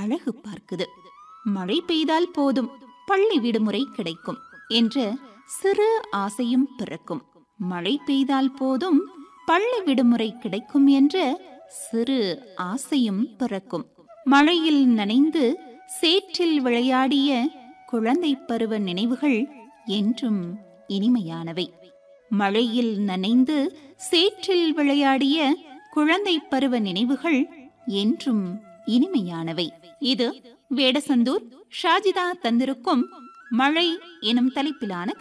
அழகு பார்க்குது மழை பெய்தால் போதும் பள்ளி விடுமுறை கிடைக்கும் என்ற சிறு ஆசையும் பிறக்கும் மழை பெய்தால் போதும் பள்ளி விடுமுறை கிடைக்கும் என்ற சிறு ஆசையும் பிறக்கும் மழையில் நனைந்து சேற்றில் விளையாடிய குழந்தை பருவ நினைவுகள் என்றும் இனிமையானவை மழையில் நனைந்து சேற்றில் விளையாடிய குழந்தை பருவ நினைவுகள் என்றும் இனிமையானவை இது வேடசந்தூர் ஷாஜிதா தந்திருக்கும் மழை எனும் தலைப்பிலான